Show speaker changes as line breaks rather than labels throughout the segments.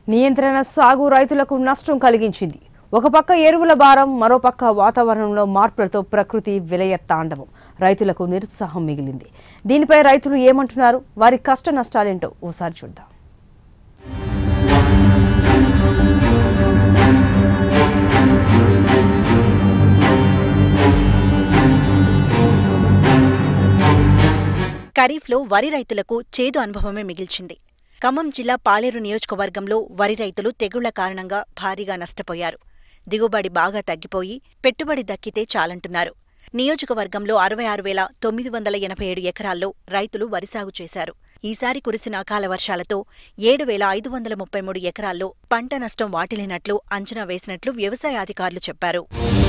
నియంత్రణ సాగు రైతులకు నష్టం కలిగించింది ఒక పక్క ఎరువుల భారం మరోపక్క వాతావరణంలో మార్పులతో ప్రకృతి విలయ తాండవం రైతులకు నిరుత్సాహం మిగిలింది దీనిపై రైతులు ఏమంటున్నారు వారి కష్ట నష్టాలేంటో ఓసారి చూద్దాం
ఖరీఫ్లో వరి రైతులకు చేదు అనుభవమే మిగిల్చింది ఖమ్మం జిల్లా పాలేరు నియోజకవర్గంలో వరి రైతులు తెగుళ్ల కారణంగా భారీగా నష్టపోయారు దిగుబడి బాగా తగ్గిపోయి పెట్టుబడి దక్కితే చాలంటున్నారు నియోజకవర్గంలో అరవై ఆరు వేల తొమ్మిది వందల ఎనభై ఏడు ఎకరాల్లో రైతులు వరి సాగు చేశారు ఈసారి కురిసిన అకాల వర్షాలతో ఏడు వేల ఐదు వందల ముప్పై మూడు ఎకరాల్లో పంట నష్టం వాటిల్లినట్లు అంచనా వేసినట్లు వ్యవసాయ అధికారులు చెప్పారు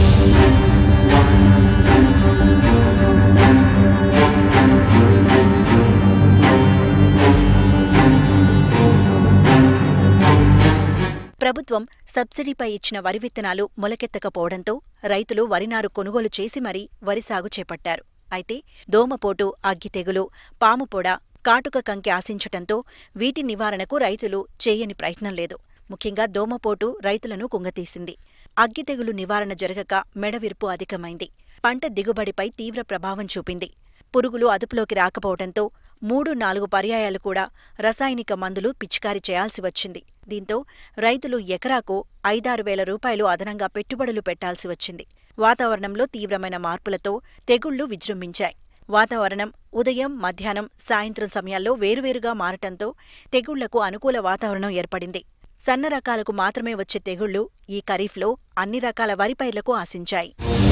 ప్రభుత్వం సబ్సిడీపై ఇచ్చిన వరి విత్తనాలు మొలకెత్తకపోవడంతో రైతులు వరినారు కొనుగోలు చేసి మరీ వరి సాగు చేపట్టారు అయితే దోమపోటు అగ్గి తెగులు పాముపొడ కాటుక కంకి ఆశించటంతో వీటి నివారణకు రైతులు చేయని ప్రయత్నం లేదు ముఖ్యంగా దోమపోటు రైతులను కుంగతీసింది అగ్గి తెగులు నివారణ జరగక మెడవిరుపు అధికమైంది పంట దిగుబడిపై తీవ్ర ప్రభావం చూపింది పురుగులు అదుపులోకి రాకపోవడంతో మూడు నాలుగు పర్యాయాలు కూడా రసాయనిక మందులు పిచికారీ చేయాల్సి వచ్చింది దీంతో రైతులు ఎకరాకు ఐదారు వేల రూపాయలు అదనంగా పెట్టుబడులు పెట్టాల్సి వచ్చింది వాతావరణంలో తీవ్రమైన మార్పులతో తెగుళ్లు విజృంభించాయి వాతావరణం ఉదయం మధ్యాహ్నం సాయంత్రం సమయాల్లో వేరువేరుగా మారటంతో తెగుళ్లకు అనుకూల వాతావరణం ఏర్పడింది సన్న రకాలకు మాత్రమే వచ్చే తెగుళ్లు ఈ ఖరీఫ్లో అన్ని రకాల వరి పైర్లకు ఆశించాయి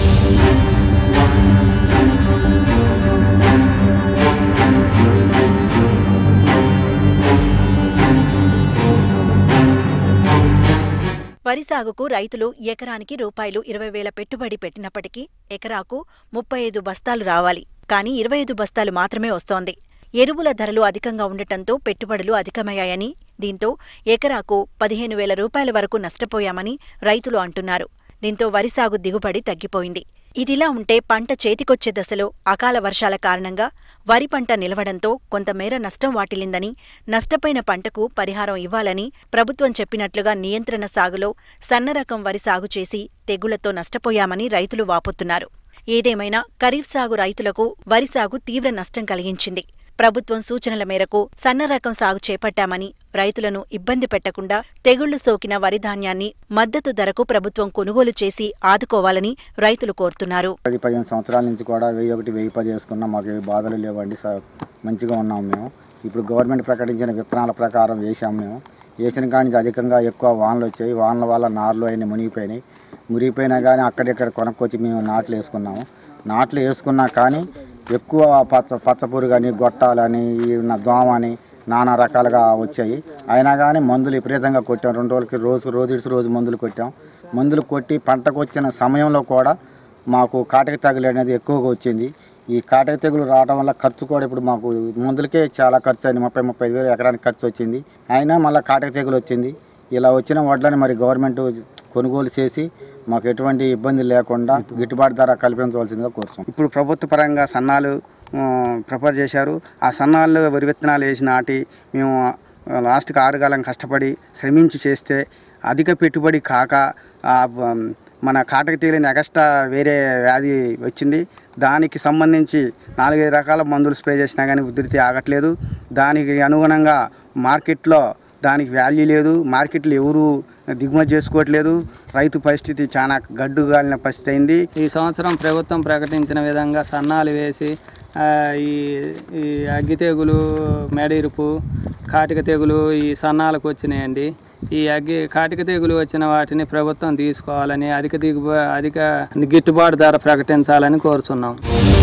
వరి సాగుకు రైతులు ఎకరానికి రూపాయలు ఇరవై వేల పెట్టుబడి పెట్టినప్పటికీ ఎకరాకు ముప్పై ఐదు బస్తాలు రావాలి కానీ ఇరవై ఐదు బస్తాలు మాత్రమే వస్తోంది ఎరువుల ధరలు అధికంగా ఉండటంతో పెట్టుబడులు అధికమయ్యాయని దీంతో ఎకరాకు పదిహేను వేల రూపాయల వరకు నష్టపోయామని రైతులు అంటున్నారు దీంతో వరి సాగు దిగుబడి తగ్గిపోయింది ఇదిలా ఉంటే పంట చేతికొచ్చే దశలో అకాల వర్షాల కారణంగా వరి పంట నిలవడంతో కొంతమేర నష్టం వాటిల్లిందని నష్టపోయిన పంటకు పరిహారం ఇవ్వాలని ప్రభుత్వం చెప్పినట్లుగా నియంత్రణ సాగులో సన్నరకం వరి సాగు చేసి తెగుళ్లతో నష్టపోయామని రైతులు వాపోతున్నారు ఏదేమైనా ఖరీఫ్ సాగు రైతులకు వరి సాగు తీవ్ర నష్టం కలిగించింది ప్రభుత్వం సూచనల మేరకు సన్నరకం సాగు చేపట్టామని రైతులను ఇబ్బంది పెట్టకుండా తెగుళ్లు సోకిన వరి ధాన్యాన్ని మద్దతు ధరకు ప్రభుత్వం కొనుగోలు చేసి ఆదుకోవాలని రైతులు కోరుతున్నారు
పది పదిహేను సంవత్సరాల నుంచి కూడా వెయ్యి ఒకటి వెయ్యి పది వేసుకున్నాం మాకు ఏ బాధలు లేవండి స- మంచిగా ఉన్నాం మేము ఇప్పుడు గవర్నమెంట్ ప్రకటించిన విత్తనాల ప్రకారం వేసాం మేము వేసిన కాడి నుంచి అధికంగా ఎక్కువ వానలు వచ్చాయి వానల వల్ల నార్లు అయినాయి మునిగిపోయినాయి మునిగిపోయినా కానీ అక్కడిక్కడ కొనుక్కొచ్చి మేము నాట్లు వేసుకున్నాము నాట్లు వేసుకున్నా కానీ ఎక్కువ పచ్చ పచ్చపురు కానీ గొట్టాలని ఈ ఉన్న దోమ అని నానా రకాలుగా వచ్చాయి అయినా కానీ మందులు విపరీతంగా కొట్టాం రెండు రోజులకి రోజు రోజు ఇడిచి రోజు మందులు కొట్టాం మందులు కొట్టి పంటకు వచ్చిన సమయంలో కూడా మాకు కాటక తెగులు అనేది ఎక్కువగా వచ్చింది ఈ కాటక తెగులు రావడం వల్ల ఖర్చు కూడా ఇప్పుడు మాకు మందులకే చాలా ఖర్చు అయింది ముప్పై ముప్పై ఐదు వేలు ఎకరానికి ఖర్చు వచ్చింది అయినా మళ్ళీ కాటక తెగులు వచ్చింది ఇలా వచ్చిన వడ్లని మరి గవర్నమెంట్ కొనుగోలు చేసి మాకు ఎటువంటి ఇబ్బంది లేకుండా గిట్టుబాటు ధర కల్పించవలసిందిగా కోరుతున్నాం
ఇప్పుడు ప్రభుత్వ పరంగా సన్నాలు ప్రిపేర్ చేశారు ఆ సన్నాలు వరి విత్తనాలు వేసి నాటి మేము ఆ, లాస్ట్కి ఆరుగాలం కష్టపడి శ్రమించి చేస్తే అధిక పెట్టుబడి కాక ఆ, ఉమ్, మన కాటక తేలిన ఎగస్ట్రా వేరే వ్యాధి వచ్చింది దానికి సంబంధించి నాలుగైదు రకాల మందులు స్ప్రే చేసినా కానీ ఉధృతి ఆగట్లేదు దానికి అనుగుణంగా మార్కెట్లో దానికి వాల్యూ లేదు మార్కెట్లో ఎవరు దిగుమతి చేసుకోవట్లేదు రైతు పరిస్థితి చాలా గడ్డుగాలిన పరిస్థితి అయింది
ఈ సంవత్సరం ప్రభుత్వం ప్రకటించిన విధంగా సన్నాలు వేసి ఆ, ఈ ఈ అగ్గి తెగులు మెడిరుపు కాటిక తెగులు ఈ సన్నాలకు వచ్చినాయండి ఈ అగ్గి కాటిక తెగులు వచ్చిన వాటిని ప్రభుత్వం తీసుకోవాలని అధిక దిగుబ అధిక గిట్టుబాటు ధర ప్రకటించాలని కోరుచున్నాం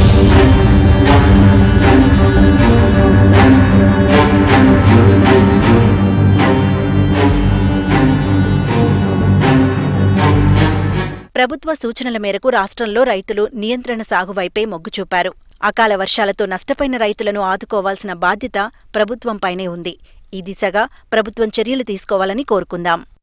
ప్రభుత్వ సూచనల మేరకు రాష్ట్రంలో రైతులు నియంత్రణ సాగు వైపే మొగ్గు చూపారు అకాల వర్షాలతో నష్టపోయిన రైతులను ఆదుకోవాల్సిన బాధ్యత ప్రభుత్వంపైనే ఉంది ఈ దిశగా ప్రభుత్వం చర్యలు తీసుకోవాలని కోరుకుందాం